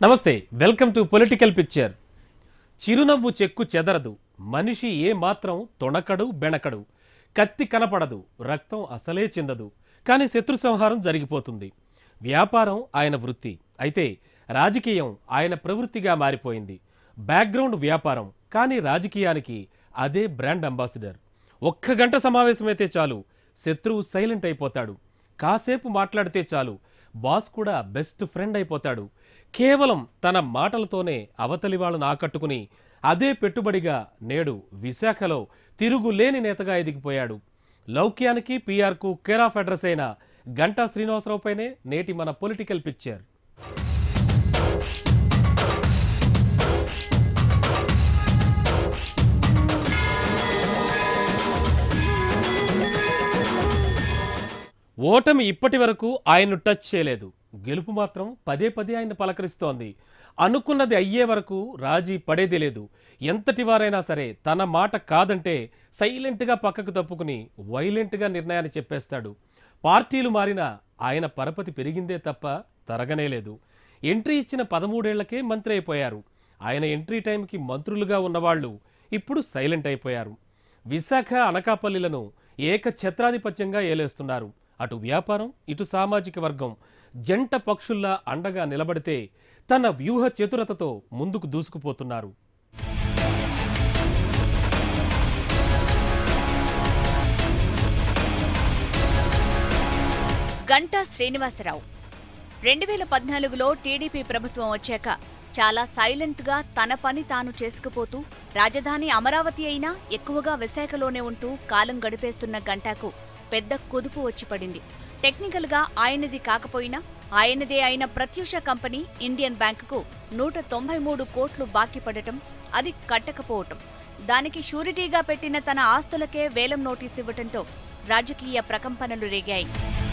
నమస్తే welcome to political picture చిరునవ్వు చెక్కు చెదరదు మనిషి ఏ మాత్రం తొణకడు బెణకడు కత్తి కనపడదు రక్తం అసలే చిందదు కానీ శత్రు సంహారం జరిగిపోతుంది వ్యాపారం ఆయన వృత్తి అయితే రాజకీయం ఆయన ప్రవృత్తిగా మారిపోయింది బ్యాక్గ్రౌండ్ వ్యాపారం కానీ రాజకీయానికి అదే బ్రాండ్ అంబాసిడర్ ఒక్క గంట సమావేశమైతే చాలు శత్రువు సైలెంట్ అయిపోతాడు కాసేపు మాట్లాడితే చాలు బాస్ కూడా బెస్ట్ ఫ్రెండ్ అయిపోతాడు కేవలం తన మాటలతోనే అవతలి వాళ్ళను ఆకట్టుకుని అదే పెట్టుబడిగా నేడు విశాఖలో తిరుగులేని నేతగా ఎదిగిపోయాడు లౌక్యానికి పీఆర్కు కేర్ ఆఫ్ అడ్రస్ అయిన గంటా శ్రీనివాసరావుపైనే నేటి మన పొలిటికల్ పిక్చర్ ఓటమి ఇప్పటి వరకు ఆయన్ను టచ్ చేయలేదు గెలుపు మాత్రం పదే పదే ఆయన పలకరిస్తోంది అనుకున్నది అయ్యే వరకు రాజీ పడేది లేదు ఎంతటి వారైనా సరే తన మాట కాదంటే సైలెంట్గా పక్కకు తప్పుకుని వైలెంట్గా నిర్ణయాన్ని చెప్పేస్తాడు పార్టీలు మారినా ఆయన పరపతి పెరిగిందే తప్ప తరగనే లేదు ఎంట్రీ ఇచ్చిన పదమూడేళ్లకే మంత్రి అయిపోయారు ఆయన ఎంట్రీ టైంకి మంత్రులుగా ఉన్నవాళ్లు ఇప్పుడు సైలెంట్ అయిపోయారు విశాఖ అనకాపల్లిలను ఏక ఛత్రాధిపత్యంగా ఏలేస్తున్నారు అటు వ్యాపారం ఇటు సామాజిక వర్గం జంట పక్షుల్లా అండగా నిలబడితే తన వ్యూహ చతురతతో ముందుకు దూసుకుపోతున్నారు గంటా శ్రీనివాసరావు రెండు వేల పద్నాలుగులో టీడీపీ ప్రభుత్వం వచ్చాక చాలా సైలెంట్గా తన పని తాను చేసుకుపోతూ రాజధాని అమరావతి అయినా ఎక్కువగా విశాఖలోనే ఉంటూ కాలం గడిపేస్తున్న గంటాకు పెద్ద కుదుపు వచ్చి పడింది టెక్నికల్గా ఆయనది కాకపోయినా ఆయనదే అయిన ప్రత్యూష కంపెనీ ఇండియన్ బ్యాంకుకు నూట తొంభై మూడు కోట్లు బాకీ పడటం అది కట్టకపోవటం దానికి షూరిటీగా పెట్టిన తన ఆస్తులకే వేలం నోటీస్ ఇవ్వటంతో రాజకీయ ప్రకంపనలు రేగాయి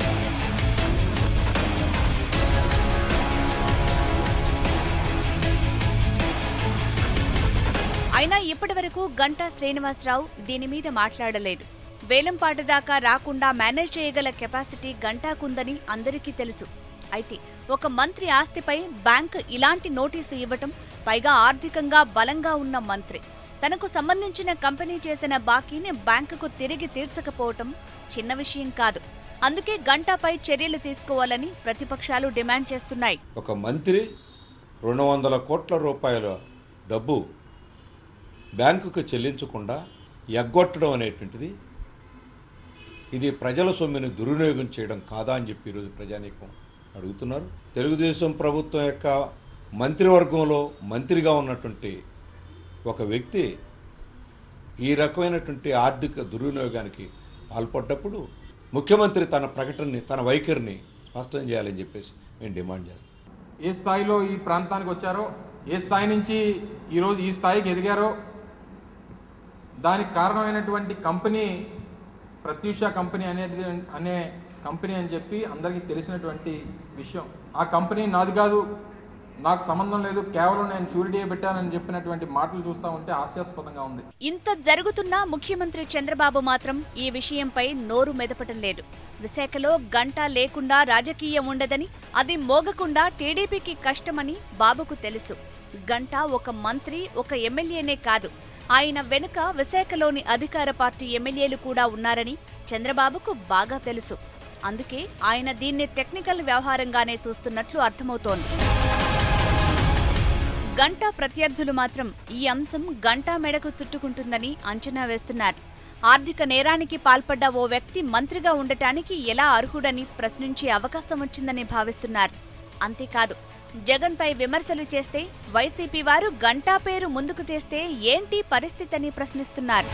అయినా ఇప్పటివరకు గంటా శ్రీనివాసరావు దీని మీద మాట్లాడలేదు వేలంపాట దాకా రాకుండా మేనేజ్ చేయగల కెపాసిటీ గంటాకుందని అందరికీ తెలుసు అయితే ఒక మంత్రి ఆస్తిపై బ్యాంక్ ఇలాంటి నోటీసు ఇవ్వటం పైగా ఆర్థికంగా బలంగా ఉన్న మంత్రి తనకు సంబంధించిన కంపెనీ చేసిన బాకీని బ్యాంకుకు తిరిగి తీర్చకపోవటం చిన్న విషయం కాదు అందుకే గంటాపై చర్యలు తీసుకోవాలని ప్రతిపక్షాలు డిమాండ్ చేస్తున్నాయి ఒక మంత్రి రెండు వందల కోట్ల రూపాయల డబ్బు బ్యాంకుకు చెల్లించకుండా ఎగ్గొట్టడం అనేటువంటిది ఇది ప్రజల సొమ్ముని దుర్వినియోగం చేయడం కాదా అని చెప్పి ఈరోజు ప్రజానీకం అడుగుతున్నారు తెలుగుదేశం ప్రభుత్వం యొక్క మంత్రివర్గంలో మంత్రిగా ఉన్నటువంటి ఒక వ్యక్తి ఈ రకమైనటువంటి ఆర్థిక దుర్వినియోగానికి పాల్పడ్డప్పుడు ముఖ్యమంత్రి తన ప్రకటనని తన వైఖరిని స్పష్టం చేయాలని చెప్పేసి మేము డిమాండ్ చేస్తాం ఏ స్థాయిలో ఈ ప్రాంతానికి వచ్చారో ఏ స్థాయి నుంచి ఈరోజు ఈ స్థాయికి ఎదిగారో దానికి కారణమైనటువంటి కంపెనీ ప్రత్యూష కంపెనీ అనేది అనే కంపెనీ అని చెప్పి అందరికీ తెలిసినటువంటి విషయం ఆ కంపెనీ నాది కాదు నాకు సంబంధం లేదు కేవలం నేను షూరిటీ పెట్టానని చెప్పినటువంటి మాటలు చూస్తూ ఉంటే హాస్యాస్పదంగా ఉంది ఇంత జరుగుతున్నా ముఖ్యమంత్రి చంద్రబాబు మాత్రం ఈ విషయంపై నోరు మెదపటం లేదు విశాఖలో గంట లేకుండా రాజకీయం ఉండదని అది మోగకుండా టీడీపీకి కష్టమని బాబుకు తెలుసు గంట ఒక మంత్రి ఒక ఎమ్మెల్యేనే కాదు ఆయన వెనుక విశాఖలోని అధికార పార్టీ ఎమ్మెల్యేలు కూడా ఉన్నారని చంద్రబాబుకు బాగా తెలుసు అందుకే ఆయన దీన్ని టెక్నికల్ వ్యవహారంగానే చూస్తున్నట్లు అర్థమవుతోంది గంటా ప్రత్యర్థులు మాత్రం ఈ అంశం గంటా మెడకు చుట్టుకుంటుందని అంచనా వేస్తున్నారు ఆర్థిక నేరానికి పాల్పడ్డ ఓ వ్యక్తి మంత్రిగా ఉండటానికి ఎలా అర్హుడని ప్రశ్నించే అవకాశం వచ్చిందని భావిస్తున్నారు అంతేకాదు జగన్పై విమర్శలు చేస్తే వైసీపీ వారు గంటా పేరు ముందుకు తెస్తే ఏంటి పరిస్థితి అని ప్రశ్నిస్తున్నారు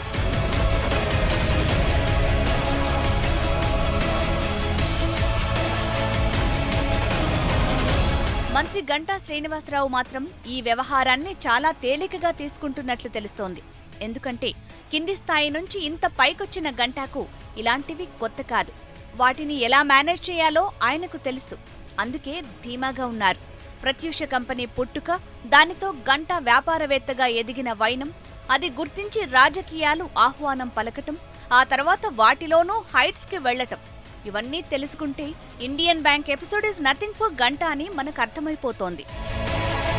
మంత్రి గంటా శ్రీనివాసరావు మాత్రం ఈ వ్యవహారాన్ని చాలా తేలికగా తీసుకుంటున్నట్లు తెలుస్తోంది ఎందుకంటే కింది స్థాయి నుంచి ఇంత పైకొచ్చిన గంటాకు ఇలాంటివి కొత్త కాదు వాటిని ఎలా మేనేజ్ చేయాలో ఆయనకు తెలుసు అందుకే ధీమాగా ఉన్నారు ప్రత్యూష కంపెనీ పుట్టుక దానితో గంట వ్యాపారవేత్తగా ఎదిగిన వైనం అది గుర్తించి రాజకీయాలు ఆహ్వానం పలకటం ఆ తర్వాత వాటిలోనూ హైట్స్కి వెళ్లటం ఇవన్నీ తెలుసుకుంటే Indian bank episode is nothing for Ganta అని మనకు అర్థమైపోతోంది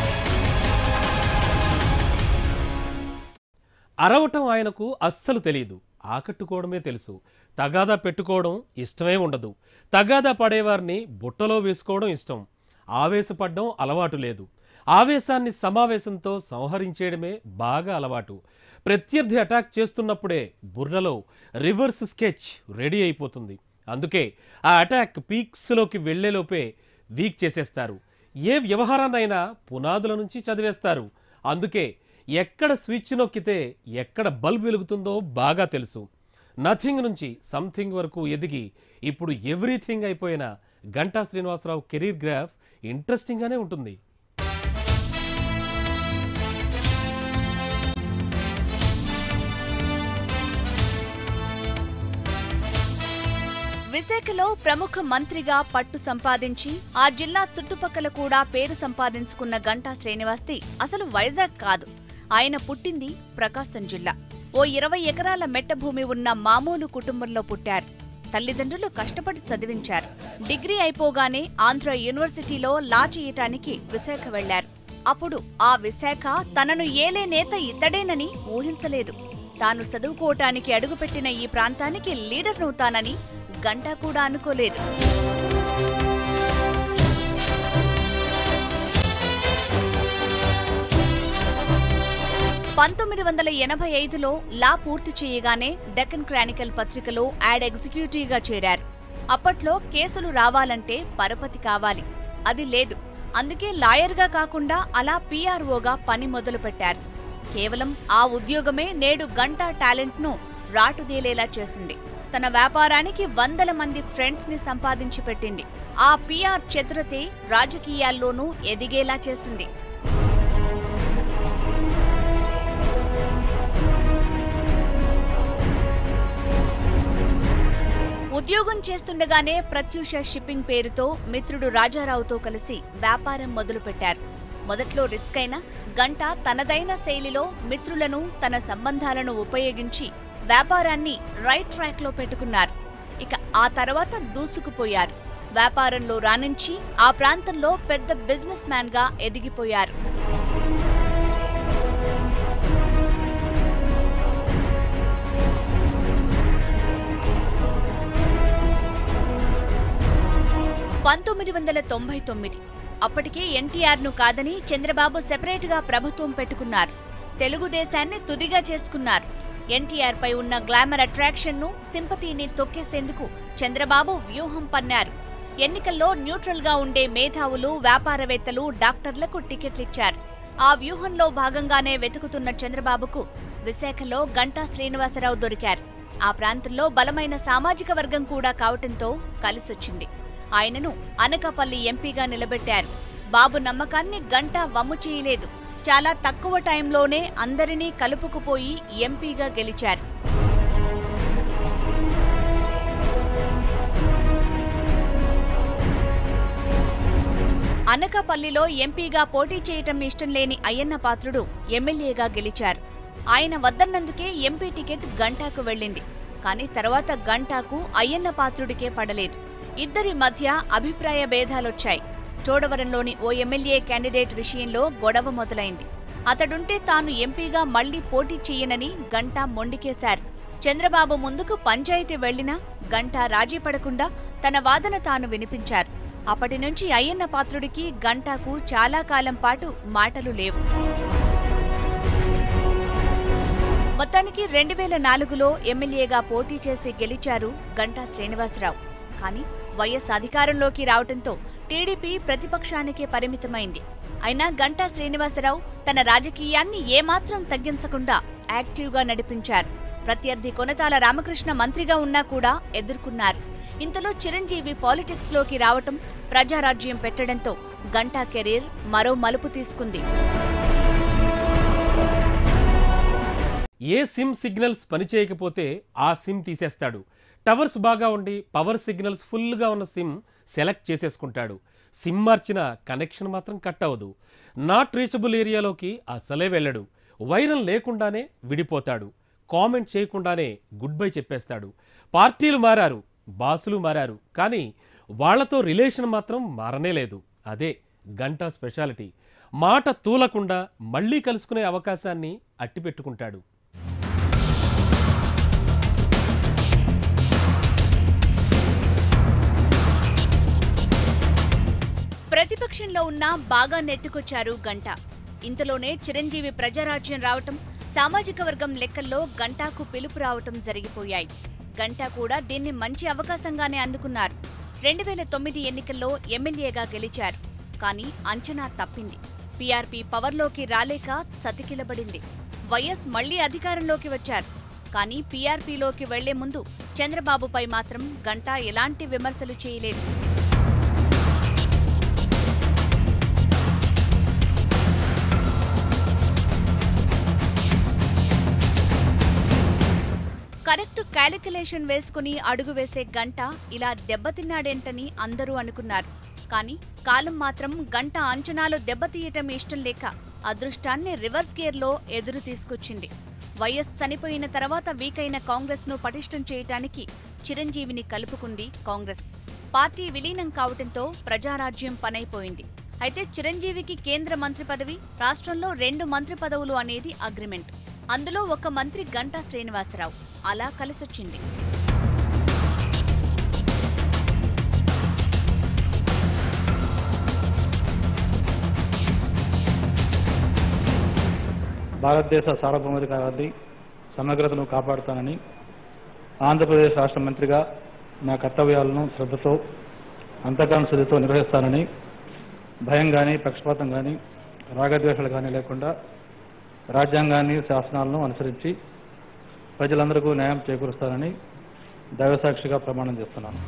అరవటం ఆయనకు అస్సలు తెలియదు ఆకట్టుకోవడమే తెలుసు తగాదా పెట్టుకోవడం ఇష్టమే ఉండదు తగాదా పడేవారిని బుట్టలో వేసుకోవడం ఇష్టం ఆవేశపడడం అలవాటు లేదు ఆవేశాన్ని సమావేశంతో సంహరించేయడమే బాగా అలవాటు ప్రత్యర్థి అటాక్ చేస్తున్నప్పుడే బుర్రలో రివర్స్ స్కెచ్ రెడీ అయిపోతుంది అందుకే ఆ అటాక్ పీక్స్లోకి వెళ్లేలోపే వీక్ చేసేస్తారు ఏ వ్యవహారాన్నైనా పునాదుల నుంచి చదివేస్తారు అందుకే ఎక్కడ స్విచ్ నొక్కితే ఎక్కడ బల్బ్ వెలుగుతుందో బాగా తెలుసు నథింగ్ నుంచి సంథింగ్ వరకు ఎదిగి ఇప్పుడు ఎవ్రీథింగ్ అయిపోయిన గంటా శ్రీనివాసరావు కెరీర్ గ్రాఫ్ ఇంట్రెస్టింగ్గానే ఉంటుంది విశాఖలో ప్రముఖ మంత్రిగా పట్టు సంపాదించి ఆ జిల్లా చుట్టుపక్కల కూడా పేరు సంపాదించుకున్న గంటా శ్రీనివాస్ది అసలు వైజాగ్ కాదు ఆయన పుట్టింది ప్రకాశం జిల్లా ఓ ఇరవై ఎకరాల మెట్ట భూమి ఉన్న మామూలు కుటుంబంలో పుట్టారు తల్లిదండ్రులు కష్టపడి చదివించారు డిగ్రీ అయిపోగానే ఆంధ్ర యూనివర్సిటీలో లా చేయటానికి విశాఖ వెళ్లారు అప్పుడు ఆ విశాఖ తనను ఏలే నేత ఇతడేనని ఊహించలేదు తాను చదువుకోవటానికి అడుగుపెట్టిన ఈ ప్రాంతానికి లీడర్నవుతానని గంటా కూడా అనుకోలేదు పంతొమ్మిది వందల ఎనభై ఐదులో లా పూర్తి చేయగానే డెక్కన్ క్రానికల్ పత్రికలో యాడ్ ఎగ్జిక్యూటివ్గా చేరారు అప్పట్లో కేసులు రావాలంటే పరపతి కావాలి అది లేదు అందుకే లాయర్గా కాకుండా అలా పీఆర్ఓగా పని మొదలుపెట్టారు కేవలం ఆ ఉద్యోగమే నేడు గంటా టాలెంట్ను రాటుదేలేలా చేసింది తన వ్యాపారానికి వందల మంది ఫ్రెండ్స్ ని సంపాదించి పెట్టింది ఆ పీఆర్ చతురతే రాజకీయాల్లోనూ ఎదిగేలా చేసింది ఉద్యోగం చేస్తుండగానే ప్రత్యూష షిప్పింగ్ పేరుతో మిత్రుడు రాజారావుతో కలిసి వ్యాపారం మొదలుపెట్టారు మొదట్లో రిస్క్ అయినా గంట తనదైన శైలిలో మిత్రులను తన సంబంధాలను ఉపయోగించి వ్యాపారాన్ని రైట్ ట్రాక్ లో పెట్టుకున్నారు ఇక ఆ తర్వాత దూసుకుపోయారు వ్యాపారంలో రాణించి ఆ ప్రాంతంలో పెద్ద బిజినెస్ మ్యాన్ గా ఎదిగిపోయారు పంతొమ్మిది వందల తొంభై తొమ్మిది అప్పటికే ఎన్టీఆర్ ను కాదని చంద్రబాబు సెపరేట్ గా ప్రభుత్వం పెట్టుకున్నారు తెలుగుదేశాన్ని తుదిగా చేసుకున్నారు ఎన్టీఆర్ పై ఉన్న గ్లామర్ అట్రాక్షన్ ను సింపతిని తొక్కేసేందుకు చంద్రబాబు వ్యూహం పన్నారు ఎన్నికల్లో న్యూట్రల్ గా ఉండే మేధావులు వ్యాపారవేత్తలు డాక్టర్లకు టికెట్లిచ్చారు ఆ వ్యూహంలో భాగంగానే వెతుకుతున్న చంద్రబాబుకు విశాఖలో గంటా శ్రీనివాసరావు దొరికారు ఆ ప్రాంతంలో బలమైన సామాజిక వర్గం కూడా కావటంతో కలిసొచ్చింది ఆయనను అనకాపల్లి ఎంపీగా నిలబెట్టారు బాబు నమ్మకాన్ని గంటా వమ్ము చేయలేదు చాలా తక్కువ టైంలోనే అందరినీ కలుపుకుపోయి ఎంపీగా గెలిచారు అనకాపల్లిలో ఎంపీగా పోటీ చేయటం ఇష్టం లేని అయ్యన్న పాత్రుడు ఎమ్మెల్యేగా గెలిచారు ఆయన వద్దన్నందుకే ఎంపీ టికెట్ గంటాకు వెళ్ళింది కానీ తర్వాత గంటాకు అయ్యన్న పాత్రుడికే పడలేదు ఇద్దరి మధ్య అభిప్రాయ భేదాలొచ్చాయి చోడవరంలోని ఓ ఎమ్మెల్యే క్యాండిడేట్ విషయంలో గొడవ మొదలైంది అతడుంటే తాను ఎంపీగా మళ్లీ పోటీ చెయ్యనని గంటా మొండికేశారు చంద్రబాబు ముందుకు పంచాయతీ వెళ్లినా గంటా రాజీ పడకుండా తన వాదన తాను వినిపించారు అప్పటి నుంచి అయ్యన్న పాత్రుడికి గంటాకు చాలా కాలం పాటు మాటలు లేవు మొత్తానికి రెండు వేల నాలుగులో ఎమ్మెల్యేగా పోటీ చేసి గెలిచారు గంటా శ్రీనివాసరావు కానీ వైఎస్ అధికారంలోకి రావటంతో టీడీపీ ప్రతిపక్షానికే పరిమితమైంది అయినా గంటా శ్రీనివాసరావు తన రాజకీయాన్ని ఏమాత్రం తగ్గించకుండా యాక్టివ్గా నడిపించారు ప్రత్యర్థి కొనతాల రామకృష్ణ మంత్రిగా ఉన్నా కూడా ఎదుర్కొన్నారు ఇంతలో చిరంజీవి పాలిటిక్స్ లోకి రావటం ప్రజారాజ్యం పెట్టడంతో గంటా కెరీర్ మరో మలుపు తీసుకుంది ఏ సిమ్ సిగ్నల్స్ పనిచేయకపోతే ఆ సిమ్ తీసేస్తాడు టవర్స్ బాగా ఉండి పవర్ సిగ్నల్స్ ఫుల్గా ఉన్న సిమ్ సెలెక్ట్ చేసేసుకుంటాడు సిమ్ మార్చిన కనెక్షన్ మాత్రం కట్ అవ్వదు నాట్ రీచబుల్ ఏరియాలోకి అసలే వెళ్ళడు వైరం లేకుండానే విడిపోతాడు కామెంట్ చేయకుండానే గుడ్ బై చెప్పేస్తాడు పార్టీలు మారారు బాసులు మారారు కానీ వాళ్లతో రిలేషన్ మాత్రం మారనే లేదు అదే గంటా స్పెషాలిటీ మాట తూలకుండా మళ్ళీ కలుసుకునే అవకాశాన్ని అట్టిపెట్టుకుంటాడు ప్రతిపక్షంలో ఉన్న బాగా నెట్టుకొచ్చారు గంట ఇంతలోనే చిరంజీవి ప్రజారాజ్యం రావటం సామాజిక వర్గం లెక్కల్లో గంటాకు పిలుపు రావటం జరిగిపోయాయి గంటా కూడా దీన్ని మంచి అవకాశంగానే అందుకున్నారు రెండు వేల తొమ్మిది ఎన్నికల్లో ఎమ్మెల్యేగా గెలిచారు కానీ అంచనా తప్పింది పీఆర్పీ పవర్లోకి రాలేక సతికిలబడింది వైఎస్ మళ్లీ అధికారంలోకి వచ్చారు కానీ పీఆర్పీలోకి వెళ్లే ముందు చంద్రబాబుపై మాత్రం గంటా ఎలాంటి విమర్శలు చేయలేదు కరెక్ట్ క్యాలిక్యులేషన్ వేసుకుని అడుగు వేసే గంట ఇలా దెబ్బతిన్నాడేంటని అందరూ అనుకున్నారు కానీ కాలం మాత్రం గంట అంచనాలు దెబ్బతీయటం ఇష్టం లేక అదృష్టాన్ని రివర్స్ గేర్లో ఎదురు తీసుకొచ్చింది వైఎస్ చనిపోయిన తర్వాత వీక్ అయిన కాంగ్రెస్ ను పటిష్టం చేయటానికి చిరంజీవిని కలుపుకుంది కాంగ్రెస్ పార్టీ విలీనం కావటంతో ప్రజారాజ్యం పనైపోయింది అయితే చిరంజీవికి కేంద్ర మంత్రి పదవి రాష్ట్రంలో రెండు మంత్రి పదవులు అనేది అగ్రిమెంట్ అందులో ఒక మంత్రి గంటా శ్రీనివాసరావు అలా కలిసొచ్చింది భారతదేశ సార్వభౌమాధికారాన్ని సమగ్రతను కాపాడుతానని ఆంధ్రప్రదేశ్ రాష్ట్ర మంత్రిగా నా కర్తవ్యాలను శ్రద్ధతో అంతకాల శుద్ధితో నిర్వహిస్తానని భయం కానీ పక్షపాతం కానీ రాగద్వేషాలు కానీ లేకుండా రాజ్యాంగాన్ని శాసనాలను అనుసరించి ప్రజలందరికీ న్యాయం చేకూరుస్తానని దైవసాక్షిగా ప్రమాణం చేస్తున్నాను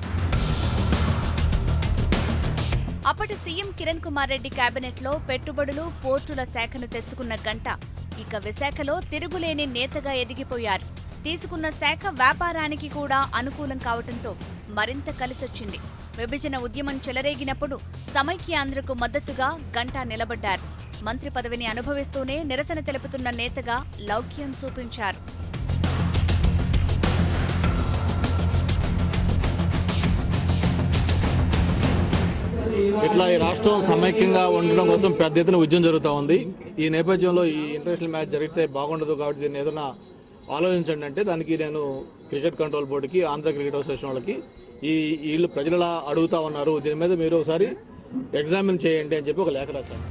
అప్పటి సీఎం కిరణ్ కుమార్ రెడ్డి కేబినెట్లో పెట్టుబడులు పోర్టుల శాఖను తెచ్చుకున్న గంట ఇక విశాఖలో తిరుగులేని నేతగా ఎదిగిపోయారు తీసుకున్న శాఖ వ్యాపారానికి కూడా అనుకూలం కావటంతో మరింత కలిసొచ్చింది విభజన ఉద్యమం చెలరేగినప్పుడు సమైక్యాంధ్రకు మద్దతుగా గంటా నిలబడ్డారు మంత్రి పదవిని అనుభవిస్తూనే నిరసన తెలుపుతున్న నేతగా లౌక్యం చూపించారు ఇట్లా ఈ రాష్ట్రం సమైక్యంగా ఉండడం కోసం పెద్ద ఎత్తున ఉద్యమం జరుగుతూ ఉంది ఈ నేపథ్యంలో ఈ ఇంటర్నేషనల్ మ్యాచ్ జరిగితే బాగుండదు కాబట్టి దీన్ని ఏదైనా ఆలోచించండి అంటే దానికి నేను క్రికెట్ కంట్రోల్ బోర్డుకి ఆంధ్ర క్రికెట్ అసోసియేషన్ వాళ్ళకి ఈ వీళ్ళు ప్రజలలా అడుగుతా ఉన్నారు దీని మీద మీరు ఒకసారి ఎగ్జామిన్ చేయండి అని చెప్పి ఒక లేఖ రాశాను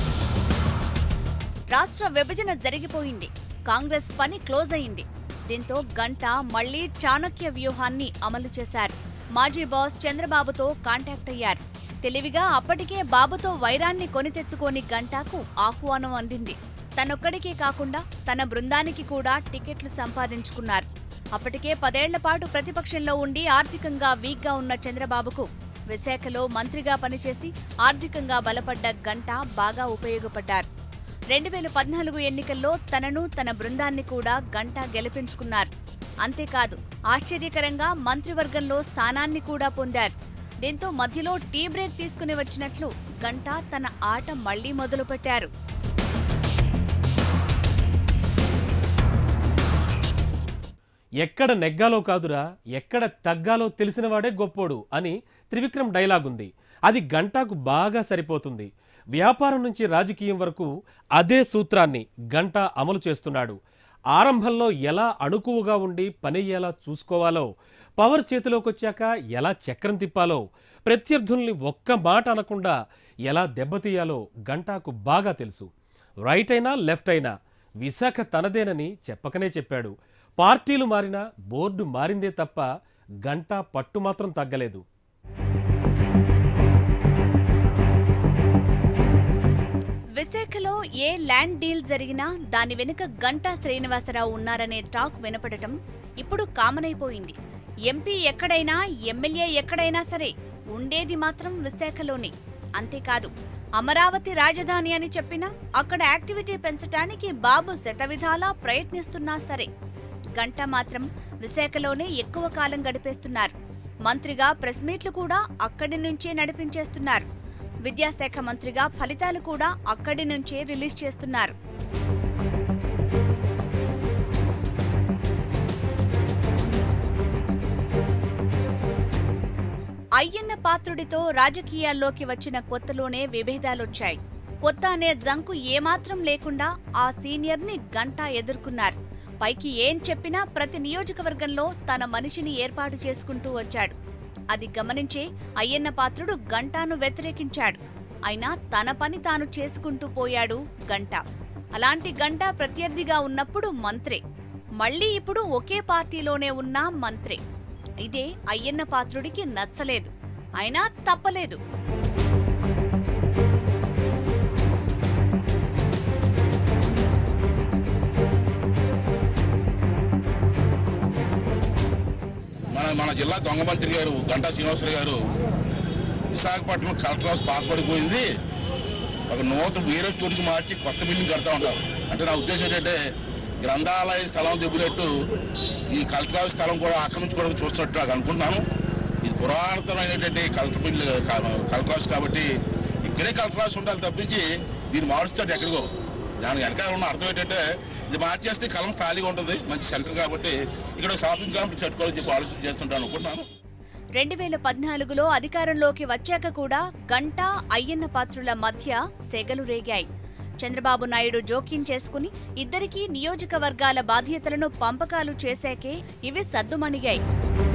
రాష్ట్ర విభజన జరిగిపోయింది కాంగ్రెస్ పని క్లోజ్ అయింది దీంతో గంట మళ్లీ చాణక్య వ్యూహాన్ని అమలు చేశారు మాజీ బాస్ చంద్రబాబుతో కాంటాక్ట్ అయ్యారు తెలివిగా అప్పటికే బాబుతో వైరాన్ని కొని తెచ్చుకోని గంటాకు ఆహ్వానం అందింది తనొక్కడికే కాకుండా తన బృందానికి కూడా టికెట్లు సంపాదించుకున్నారు అప్పటికే పదేళ్ల పాటు ప్రతిపక్షంలో ఉండి ఆర్థికంగా వీక్గా ఉన్న చంద్రబాబుకు విశాఖలో మంత్రిగా పనిచేసి ఆర్థికంగా బలపడ్డ గంట బాగా ఉపయోగపడ్డారు రెండు వేల పద్నాలుగు ఎన్నికల్లో తనను తన బృందాన్ని కూడా గంట గెలిపించుకున్నారు అంతేకాదు ఆశ్చర్యకరంగా మంత్రివర్గంలో స్థానాన్ని కూడా పొందారు దీంతో మధ్యలో టీ బ్రేక్ తీసుకుని వచ్చినట్లు గంట తన ఆట మళ్లీ మొదలుపెట్టారు ఎక్కడ నెగ్గాలో కాదురా ఎక్కడ తగ్గాలో తెలిసినవాడే గొప్పోడు అని త్రివిక్రమ్ డైలాగ్ ఉంది అది గంటాకు బాగా సరిపోతుంది వ్యాపారం నుంచి రాజకీయం వరకు అదే సూత్రాన్ని గంట అమలు చేస్తున్నాడు ఆరంభంలో ఎలా అణుకువగా ఉండి పని ఎలా చూసుకోవాలో పవర్ చేతిలోకి వచ్చాక ఎలా చక్రం తిప్పాలో ప్రత్యర్థుల్ని ఒక్క మాట అనకుండా ఎలా దెబ్బతీయాలో గంటాకు బాగా తెలుసు రైట్ అయినా లెఫ్ట్ అయినా విశాఖ తనదేనని చెప్పకనే చెప్పాడు పార్టీలు మారినా బోర్డు మారిందే తప్ప గంట పట్టు మాత్రం తగ్గలేదు విశాఖలో ఏ ల్యాండ్ డీల్ జరిగినా దాని వెనుక గంటా శ్రీనివాసరావు ఉన్నారనే టాక్ వినపడటం ఇప్పుడు కామన్ అయిపోయింది ఎంపీ ఎక్కడైనా ఎమ్మెల్యే ఎక్కడైనా సరే ఉండేది మాత్రం విశాఖలోనే అంతేకాదు అమరావతి రాజధాని అని చెప్పినా అక్కడ యాక్టివిటీ పెంచటానికి బాబు శతవిధాలా ప్రయత్నిస్తున్నా సరే గంట మాత్రం విశాఖలోనే ఎక్కువ కాలం గడిపేస్తున్నారు మంత్రిగా ప్రెస్ మీట్లు కూడా అక్కడి నుంచే నడిపించేస్తున్నారు విద్యాశాఖ మంత్రిగా ఫలితాలు కూడా అక్కడి నుంచే రిలీజ్ చేస్తున్నారు అయ్యన్న పాత్రుడితో రాజకీయాల్లోకి వచ్చిన కొత్తలోనే విభేదాలొచ్చాయి కొత్త అనే జంకు ఏమాత్రం లేకుండా ఆ సీనియర్ని గంటా ఎదుర్కొన్నారు పైకి ఏం చెప్పినా ప్రతి నియోజకవర్గంలో తన మనిషిని ఏర్పాటు చేసుకుంటూ వచ్చాడు అది గమనించే అయ్యన్న పాత్రుడు గంటాను వ్యతిరేకించాడు అయినా తన పని తాను చేసుకుంటూ పోయాడు గంట అలాంటి గంట ప్రత్యర్థిగా ఉన్నప్పుడు మంత్రే మళ్ళీ ఇప్పుడు ఒకే పార్టీలోనే ఉన్న మంత్రే ఇదే అయ్యన్న పాత్రుడికి నచ్చలేదు అయినా తప్పలేదు మన మన జిల్లా దొంగ మంత్రి గారు గంటా శ్రీనివాసరావు గారు విశాఖపట్నం కలెక్టర్ హౌస్ పాతపడిపోయింది ఒక నూతన వేరే చోటుకి మార్చి కొత్త బిల్డింగ్ కడతా ఉంటారు అంటే నా ఉద్దేశం ఏంటంటే గ్రంథాలయ స్థలం దెబ్బినట్టు ఈ కలెక్టర్ హౌస్ స్థలం కూడా ఆక్రమించుకోవడం చూస్తున్నట్టు నాకు అనుకుంటున్నాను ఇది పురాతనమైనటువంటి కలెక్టర్ బిల్లు కలెక్టర్ హౌస్ కాబట్టి ఇక్కడే కలెక్టర్ హౌస్ ఉండాలి తప్పించి దీన్ని మారుస్తాడు ఎక్కడికో దానికి వెనకాల ఉన్న అర్థం ఏంటంటే ఇది మార్చేస్తే కలం స్థాయిగా ఉంటుంది మంచి సెంటర్ కాబట్టి ఇక్కడ షాపింగ్ కాంప్లెక్స్ కట్టుకోవాలని చెప్పి ఆలోచన చేస్తుంటాను అనుకుంటున్నాను రెండు వేల పద్నాలుగులో అధికారంలోకి వచ్చాక కూడా గంటా అయ్యన్న పాత్రుల మధ్య సెగలు రేగాయి చంద్రబాబు నాయుడు జోక్యం చేసుకుని ఇద్దరికీ నియోజకవర్గాల బాధ్యతలను పంపకాలు చేశాకే ఇవి సద్దుమణిగాయి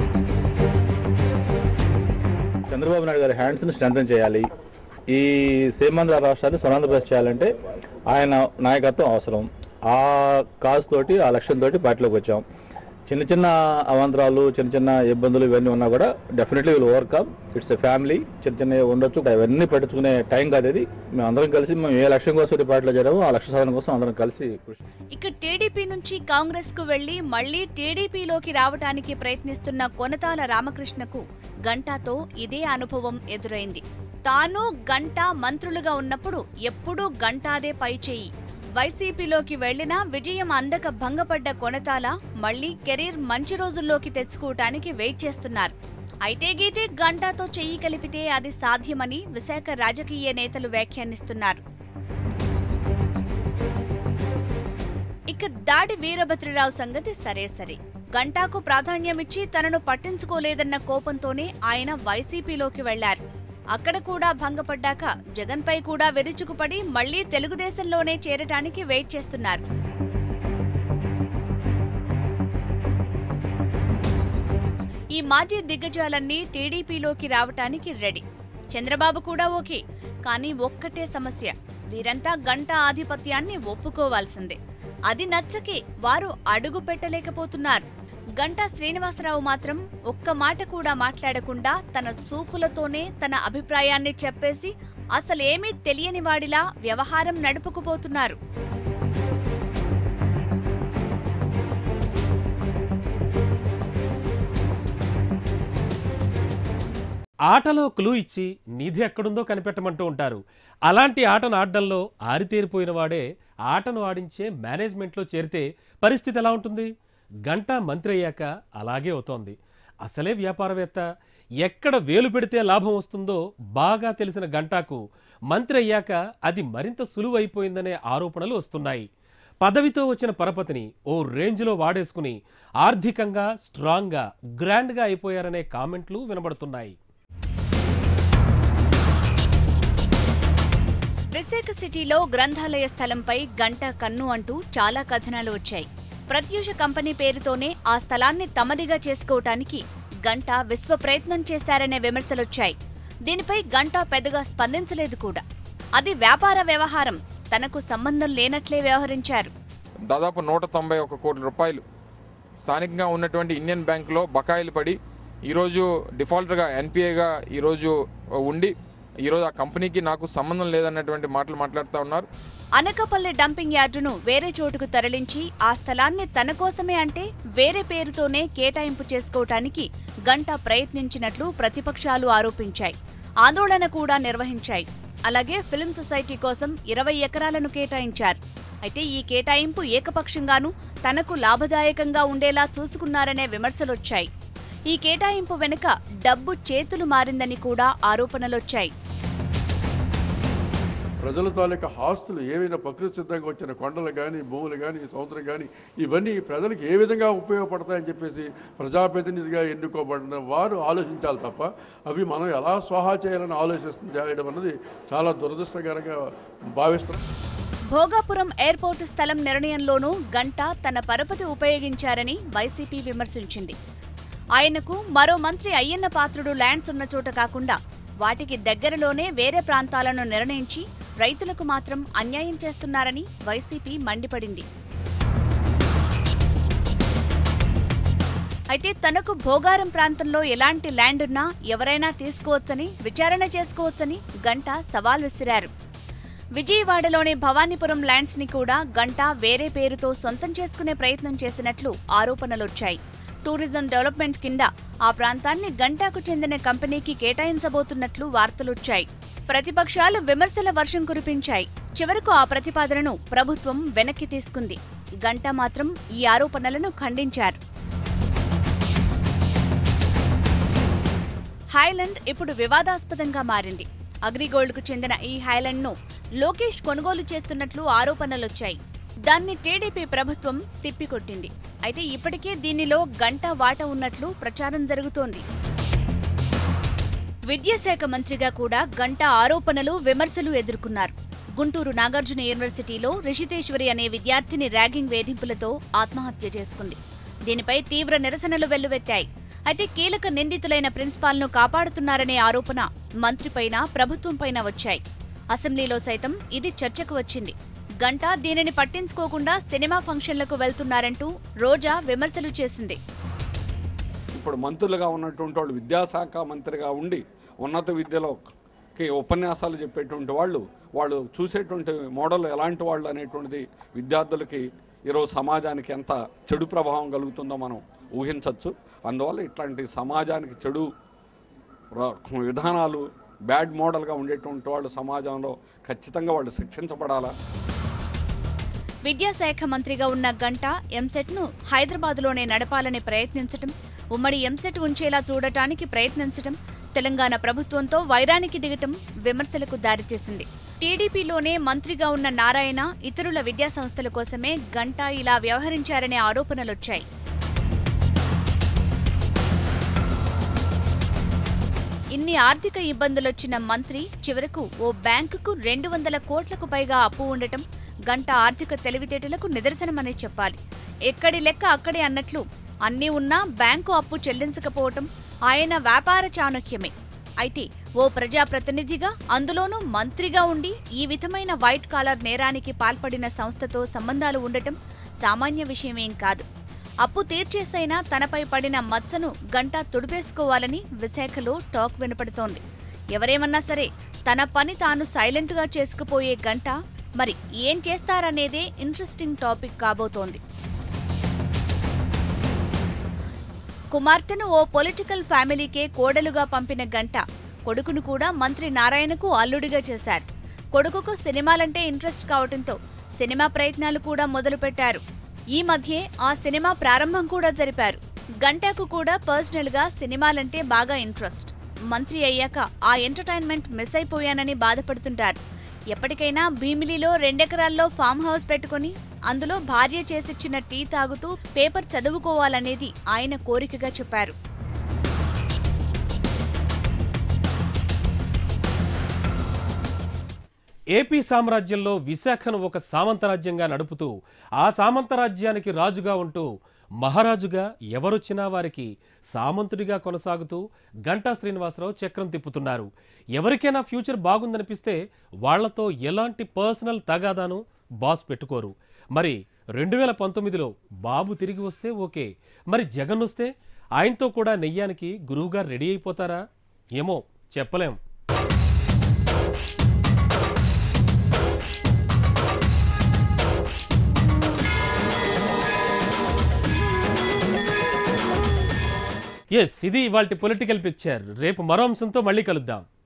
చంద్రబాబు నాయుడు గారి హ్యాండ్స్ని స్ట్రెంథన్ చేయాలి ఈ సీమాంధ్ర రాష్ట్రాన్ని స్వరాంధ్రప్రదేశ్ చేయాలంటే ఆయన నాయకత్వం అవసరం ఆ కాజ్ తోటి ఆ లక్ష్యం తోటి పార్టీలోకి వచ్చాం చిన్న చిన్న అవాంతరాలు చిన్న చిన్న ఇబ్బందులు ఇవన్నీ ఉన్నా కూడా definitely will overcome it's a family చిన్న చిన్న ఉండొచ్చు అవన్నీ పట్టించుకునే టైం కాదు ఇది మేము అందరం కలిసి మేము ఏ లక్ష్యం కోసం ఈ పార్టీలో చేరామో ఆ లక్ష్య సాధన కోసం అందరం కలిసి కృషి ఇక టీడీపీ నుంచి కాంగ్రెస్ కు వెళ్లి మళ్లీ టీడీపీలోకి రావటానికి ప్రయత్నిస్తున్న కొనతాల రామకృష్ణకు గంటాతో ఇదే అనుభవం ఎదురైంది తాను గంటా మంత్రులుగా ఉన్నప్పుడు ఎప్పుడూ గంటాదే పైచేయి వైసీపీలోకి వెళ్లినా విజయం అందక భంగపడ్డ కొనతాల మళ్లీ కెరీర్ మంచి రోజుల్లోకి తెచ్చుకోవటానికి వెయిట్ చేస్తున్నారు అయితే గీతే గంటాతో చెయ్యి కలిపితే అది సాధ్యమని విశాఖ రాజకీయ నేతలు వ్యాఖ్యానిస్తున్నారు ఇక దాడి వీరభద్రరావు సంగతి సరే సరే గంటాకు ప్రాధాన్యమిచ్చి తనను పట్టించుకోలేదన్న కోపంతోనే ఆయన వైసీపీలోకి వెళ్లారు అక్కడ కూడా భంగపడ్డాక జగన్పై కూడా విరుచుకుపడి మళ్లీ తెలుగుదేశంలోనే చేరటానికి వెయిట్ చేస్తున్నారు ఈ మాజీ దిగ్గజాలన్నీ టీడీపీలోకి రావటానికి రెడీ చంద్రబాబు కూడా ఓకే కానీ ఒక్కటే సమస్య వీరంతా గంట ఆధిపత్యాన్ని ఒప్పుకోవాల్సిందే అది నచ్చకే వారు అడుగు పెట్టలేకపోతున్నారు గంటా శ్రీనివాసరావు మాత్రం ఒక్క మాట కూడా మాట్లాడకుండా తన చూపులతోనే తన అభిప్రాయాన్ని చెప్పేసి అసలేమీ తెలియని వాడిలా వ్యవహారం నడుపుకుపోతున్నారు ఆటలో క్లూ ఇచ్చి నిధి ఎక్కడుందో కనిపెట్టమంటూ ఉంటారు అలాంటి ఆటను ఆడడంలో ఆరితేరిపోయిన వాడే ఆటను ఆడించే మేనేజ్మెంట్లో చేరితే పరిస్థితి ఎలా ఉంటుంది గంట మంత్రి అయ్యాక అలాగే అవుతోంది అసలే వ్యాపారవేత్త ఎక్కడ వేలు పెడితే లాభం వస్తుందో బాగా తెలిసిన గంటాకు మంత్రి అయ్యాక అది మరింత సులువైపోయిందనే ఆరోపణలు వస్తున్నాయి పదవితో వచ్చిన పరపతిని ఓ రేంజ్లో వాడేసుకుని ఆర్థికంగా స్ట్రాంగ్గా గ్రాండ్గా అయిపోయారనే కామెంట్లు వినబడుతున్నాయి విశాఖ సిటీలో గ్రంథాలయ స్థలంపై గంట కన్ను అంటూ చాలా కథనాలు వచ్చాయి ప్రత్యూష కంపెనీ పేరుతోనే ఆ స్థలాన్ని తమదిగా చేసుకోవటానికి గంట విశ్వ ప్రయత్నం చేశారనే విమర్శలొచ్చాయి దీనిపై గంట పెద్దగా స్పందించలేదు కూడా అది వ్యాపార వ్యవహారం తనకు సంబంధం లేనట్లే వ్యవహరించారు దాదాపు నూట తొంభై ఒక కోట్ల రూపాయలు స్థానికంగా ఉన్నటువంటి ఇండియన్ బ్యాంకులో బకాయిలు పడి ఈరోజు డిఫాల్టర్గా ఎన్పిఏగా ఈరోజు ఉండి ఈరోజు ఆ కంపెనీకి నాకు సంబంధం లేదన్నటువంటి మాటలు మాట్లాడుతూ ఉన్నారు అనకపల్లి డంపింగ్ యార్డును వేరే చోటుకు తరలించి ఆ స్థలాన్ని తన కోసమే అంటే వేరే పేరుతోనే కేటాయింపు చేసుకోవటానికి గంట ప్రయత్నించినట్లు ప్రతిపక్షాలు ఆరోపించాయి ఆందోళన కూడా నిర్వహించాయి అలాగే ఫిల్మ్ సొసైటీ కోసం ఇరవై ఎకరాలను కేటాయించారు అయితే ఈ కేటాయింపు ఏకపక్షంగానూ తనకు లాభదాయకంగా ఉండేలా చూసుకున్నారనే విమర్శలొచ్చాయి ఈ కేటాయింపు వెనుక డబ్బు చేతులు మారిందని కూడా ఆరోపణలొచ్చాయి ప్రజల తాలూకా ఆస్తులు ఏవైనా ప్రకృతి సిద్ధంగా వచ్చిన కొండలు కానీ భూములు కానీ సముద్రం కానీ ఇవన్నీ ప్రజలకు ఏ విధంగా ఉపయోగపడతాయని చెప్పేసి ప్రజాప్రతినిధిగా ఎన్నుకోబడిన వారు ఆలోచించాలి తప్ప అవి మనం ఎలా స్వాహా చేయాలని ఆలోచిస్తుంది చేయడం అన్నది చాలా దురదృష్టకరంగా భావిస్తున్నాం భోగాపురం ఎయిర్పోర్టు స్థలం నిర్ణయంలోనూ గంట తన పరపతి ఉపయోగించారని వైసీపీ విమర్శించింది ఆయనకు మరో మంత్రి అయ్యన్న పాత్రుడు ల్యాండ్స్ ఉన్న చోట కాకుండా వాటికి దగ్గరలోనే వేరే ప్రాంతాలను నిర్ణయించి రైతులకు మాత్రం అన్యాయం చేస్తున్నారని వైసీపీ మండిపడింది అయితే తనకు భోగారం ప్రాంతంలో ఎలాంటి ల్యాండ్ ఉన్నా ఎవరైనా తీసుకోవచ్చని విచారణ చేసుకోవచ్చని గంట సవాల్ విసిరారు విజయవాడలోని భవానీపురం ల్యాండ్స్ ని కూడా గంట వేరే పేరుతో సొంతం చేసుకునే ప్రయత్నం చేసినట్లు ఆరోపణలొచ్చాయి టూరిజం డెవలప్మెంట్ కింద ఆ ప్రాంతాన్ని గంటాకు చెందిన కంపెనీకి కేటాయించబోతున్నట్లు వార్తలొచ్చాయి ప్రతిపక్షాలు విమర్శల వర్షం కురిపించాయి చివరకు ఆ ప్రతిపాదనను ప్రభుత్వం వెనక్కి తీసుకుంది గంట మాత్రం ఈ ఆరోపణలను ఖండించారు హైలాండ్ ఇప్పుడు వివాదాస్పదంగా మారింది అగ్రిగోల్డ్కు చెందిన ఈ హైలాండ్ను లోకేష్ కొనుగోలు చేస్తున్నట్లు ఆరోపణలొచ్చాయి దాన్ని టీడీపీ ప్రభుత్వం తిప్పికొట్టింది అయితే ఇప్పటికే దీనిలో గంట వాట ఉన్నట్లు ప్రచారం జరుగుతోంది విద్యాశాఖ మంత్రిగా కూడా గంట ఆరోపణలు విమర్శలు ఎదుర్కొన్నారు గుంటూరు నాగార్జున యూనివర్సిటీలో రిషితేశ్వరి అనే విద్యార్థిని ర్యాగింగ్ వేధింపులతో ఆత్మహత్య చేసుకుంది దీనిపై తీవ్ర నిరసనలు వెల్లువెత్తాయి అయితే కీలక నిందితులైన ప్రిన్సిపాల్ను కాపాడుతున్నారనే ఆరోపణ మంత్రిపైన ప్రభుత్వంపైన వచ్చాయి అసెంబ్లీలో సైతం ఇది చర్చకు వచ్చింది గంట దీనిని పట్టించుకోకుండా సినిమా ఫంక్షన్లకు వెళ్తున్నారంటూ రోజా విమర్శలు చేసింది ఇప్పుడు మంత్రులుగా ఉన్నటువంటి వాళ్ళు విద్యాశాఖ మంత్రిగా ఉండి ఉన్నత విద్యలోకి ఉపన్యాసాలు చెప్పేటువంటి వాళ్ళు వాళ్ళు చూసేటువంటి మోడల్ ఎలాంటి వాళ్ళు అనేటువంటిది విద్యార్థులకి ఈరోజు సమాజానికి ఎంత చెడు ప్రభావం కలుగుతుందో మనం ఊహించవచ్చు అందువల్ల ఇట్లాంటి సమాజానికి చెడు ర- విధానాలు బ్యాడ్ మోడల్గా ఉండేటువంటి వాళ్ళు సమాజంలో ఖచ్చితంగా వాళ్ళు శిక్షించబడాలా విద్యాశాఖ మంత్రిగా ఉన్న గంట ఎంసెట్ను హైదరాబాద్లోనే నడపాలని ప్రయత్నించటం ఉమ్మడి ఎంసెట్ ఉంచేలా చూడటానికి ప్రయత్నించటం తెలంగాణ ప్రభుత్వంతో వైరానికి దిగటం విమర్శలకు దారితీసింది టీడీపీలోనే మంత్రిగా ఉన్న నారాయణ ఇతరుల విద్యాసంస్థల కోసమే గంట ఇలా వ్యవహరించారనే ఆరోపణలొచ్చాయి ఇన్ని ఆర్థిక ఇబ్బందులొచ్చిన మంత్రి చివరకు ఓ బ్యాంకుకు రెండు వందల కోట్లకు పైగా అప్పు ఉండటం గంట ఆర్థిక తెలివితేటలకు నిదర్శనమని చెప్పాలి ఎక్కడి లెక్క అక్కడే అన్నట్లు అన్నీ ఉన్నా బ్యాంకు అప్పు చెల్లించకపోవటం ఆయన వ్యాపార చాణక్యమే అయితే ఓ ప్రజాప్రతినిధిగా అందులోనూ మంత్రిగా ఉండి ఈ విధమైన వైట్ కాలర్ నేరానికి పాల్పడిన సంస్థతో సంబంధాలు ఉండటం సామాన్య విషయమేం కాదు అప్పు తీర్చేసైనా తనపై పడిన మచ్చను గంట తుడిపేసుకోవాలని విశాఖలో టాక్ వినపడుతోంది ఎవరేమన్నా సరే తన పని తాను సైలెంట్గా చేసుకుపోయే గంట మరి ఏం చేస్తారనేదే ఇంట్రెస్టింగ్ టాపిక్ కాబోతోంది కుమార్తెను ఓ పొలిటికల్ ఫ్యామిలీకే కోడలుగా పంపిన గంట కొడుకును కూడా మంత్రి నారాయణకు అల్లుడిగా చేశారు కొడుకుకు సినిమాలంటే ఇంట్రెస్ట్ కావటంతో సినిమా ప్రయత్నాలు కూడా మొదలుపెట్టారు ఈ మధ్యే ఆ సినిమా ప్రారంభం కూడా జరిపారు గంటకు కూడా పర్సనల్ గా సినిమాలంటే బాగా ఇంట్రెస్ట్ మంత్రి అయ్యాక ఆ ఎంటర్టైన్మెంట్ మిస్ అయిపోయానని బాధపడుతుంటారు ఎప్పటికైనా భీమిలిలో రెండెకరాల్లో ఫామ్ హౌస్ పెట్టుకుని అందులో భార్య చేసిచ్చిన టీ తాగుతూ పేపర్ చదువుకోవాలనేది ఆయన కోరికగా చెప్పారు ఏపీ సామ్రాజ్యంలో విశాఖను ఒక సామంతరాజ్యంగా నడుపుతూ ఆ సామంతరాజ్యానికి రాజుగా ఉంటూ మహారాజుగా ఎవరొచ్చినా వారికి సామంతుడిగా కొనసాగుతూ గంటా శ్రీనివాసరావు చక్రం తిప్పుతున్నారు ఎవరికైనా ఫ్యూచర్ బాగుందనిపిస్తే వాళ్లతో ఎలాంటి పర్సనల్ తగాదాను బాస్ పెట్టుకోరు మరి రెండు వేల పంతొమ్మిదిలో బాబు తిరిగి వస్తే ఓకే మరి జగన్ వస్తే ఆయనతో కూడా నెయ్యానికి గురువుగా రెడీ అయిపోతారా ఏమో చెప్పలేం ఎస్ ఇది ఇవాళ పొలిటికల్ పిక్చర్ రేపు మరో అంశంతో మళ్ళీ కలుద్దాం